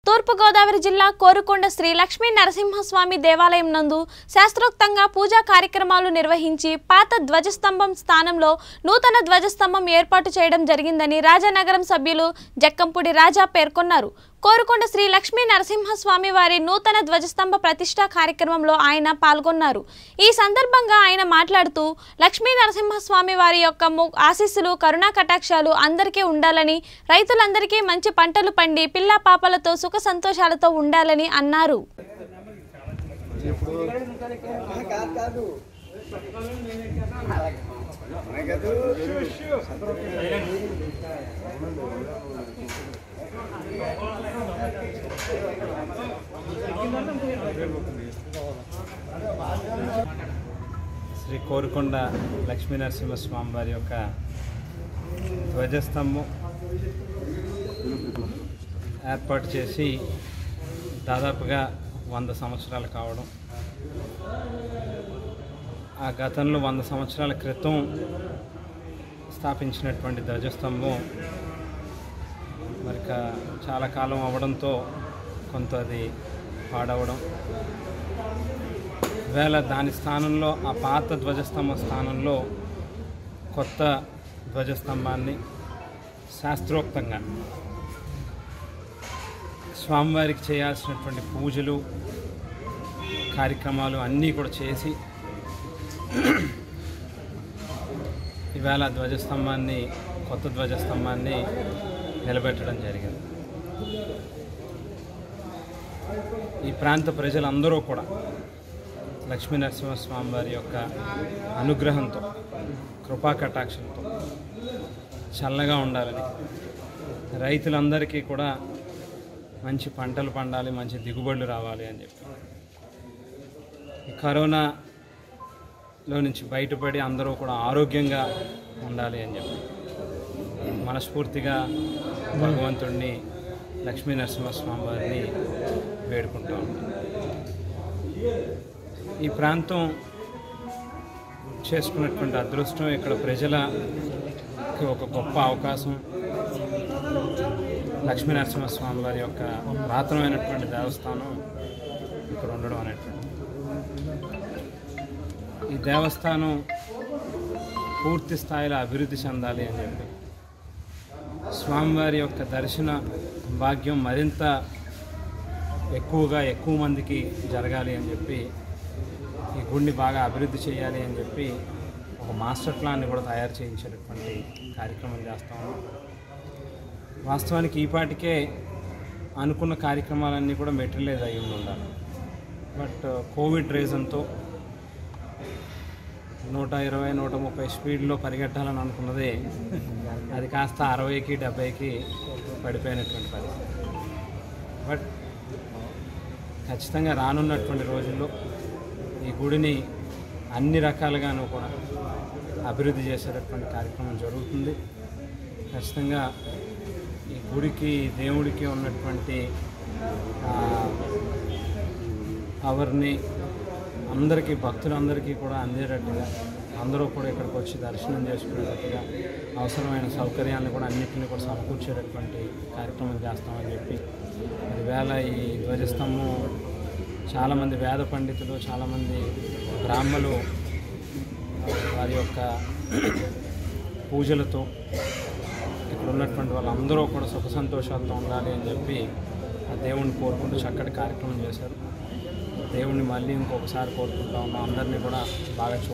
తూర్పుగోదావరి జిల్లా కోరుకొండ శ్రీ లక్ష్మీ నరసింహస్వామి దేవాలయం నందు శాస్త్రోక్తంగా పూజా కార్యక్రమాలు నిర్వహించి పాత ధ్వజస్తంభం స్థానంలో నూతన ధ్వజస్తంభం ఏర్పాటు చేయడం జరిగిందని రాజానగరం సభ్యులు జక్కంపూడి రాజా పేర్కొన్నారు కోరుకొండ శ్రీ లక్ష్మీ నరసింహస్వామి వారి నూతన ధ్వజస్తంభ ప్రతిష్టా కార్యక్రమంలో ఆయన పాల్గొన్నారు ఈ సందర్భంగా ఆయన మాట్లాడుతూ లక్ష్మీ నరసింహస్వామి వారి యొక్క ము- ఆశీస్సులు కరుణా కటాక్షాలు అందరికీ ఉండాలని రైతులందరికీ మంచి పంటలు పండి పిల్ల పాపలతో సుఖ సంతోషాలతో ఉండాలని అన్నారు శ్రీ కోరుకొండ లక్ష్మీ నరసింహస్వామి వారి యొక్క ధ్వజస్తంభం ఏర్పాటు చేసి దాదాపుగా వంద సంవత్సరాలు కావడం ఆ గతంలో వంద సంవత్సరాల క్రితం స్థాపించినటువంటి ధ్వజస్తంభం మరి కా- చాలా కాలం అవ్వడంతో కొంత అది పాడవడం వేళ దాని స్థానంలో ఆ పాత ధ్వజస్తంభ స్థానంలో కొత్త ధ్వజస్తంభాన్ని శాస్త్రోక్తంగా స్వామివారికి చేయాల్సినటువంటి పూజలు కార్యక్రమాలు అన్నీ కూడా చేసి ఈవేళ ధ్వజస్తంభాన్ని కొత్త ధ్వజస్తంభాన్ని నిలబెట్టడం జరిగింది ఈ ప్రాంత ప్రజలందరూ కూడా లక్ష్మీ నరసింహస్వామి వారి యొక్క అనుగ్రహంతో కృపా కటాక్షంతో చల్లగా ఉండాలని రైతులందరికీ కూడా మంచి పంటలు పండాలి మంచి దిగుబడులు రావాలి అని చెప్పి ఈ కరోనాలో నుంచి బయటపడి అందరూ కూడా ఆరోగ్యంగా ఉండాలి అని చెప్పి మనస్ఫూర్తిగా భగవంతుడిని లక్ష్మీ నరసింహస్వామి వారిని వేడుకుంటూ ఉంటాం ఈ ప్రాంతం చేసుకున్నటువంటి అదృష్టం ఇక్కడ ప్రజలకి ఒక గొప్ప అవకాశం లక్ష్మీ నరసింహస్వామి వారి యొక్క పురాతనమైనటువంటి దేవస్థానం ఇక్కడ ఉండడం అనేటువంటి ఈ దేవస్థానం పూర్తి స్థాయిలో అభివృద్ధి చెందాలి అని చెప్పి స్వామివారి యొక్క దర్శన భాగ్యం మరింత ఎక్కువగా ఎక్కువ మందికి జరగాలి అని చెప్పి ఈ గుడిని బాగా అభివృద్ధి చేయాలి అని చెప్పి ఒక మాస్టర్ ప్లాన్ని కూడా తయారు చేయించేటటువంటి కార్యక్రమం చేస్తాము వాస్తవానికి ఈపాటికే అనుకున్న కార్యక్రమాలన్నీ కూడా మెటీరియలైజ్ అయ్యి ఉండాలి బట్ కోవిడ్ రీజన్తో నూట ఇరవై నూట ముప్పై స్పీడ్లో పరిగెట్టాలని అనుకున్నది అది కాస్త అరవైకి డెబ్బైకి పడిపోయినటువంటి పరిస్థితి బట్ ఖచ్చితంగా రానున్నటువంటి రోజుల్లో ఈ గుడిని అన్ని రకాలుగాను కూడా అభివృద్ధి చేసేటటువంటి కార్యక్రమం జరుగుతుంది ఖచ్చితంగా ఈ గుడికి దేవుడికి ఉన్నటువంటి ఆ, పవర్ని అందరికీ భక్తులందరికీ కూడా అందేటట్టుగా అందరూ కూడా ఇక్కడికి వచ్చి దర్శనం చేసుకునేటట్టుగా అవసరమైన సౌకర్యాలను కూడా అన్నింటినీ కూడా సమకూర్చేటటువంటి కార్యక్రమం చేస్తామని చెప్పి మరి వేళ ఈ ధ్వజస్తంభం చాలామంది వేద పండితులు చాలామంది బ్రాహ్మలు వారి యొక్క పూజలతో ఇక్కడ ఉన్నటువంటి వాళ్ళందరూ కూడా సుఖ సంతోషాలతో ఉండాలి అని చెప్పి ఆ దేవుణ్ణి కోరుకుంటూ చక్కటి కార్యక్రమం చేశారు దేవుణ్ణి మళ్ళీ ఇంకొకసారి కోరుకుంటా ఉన్నాం అందరినీ కూడా బాగా చూ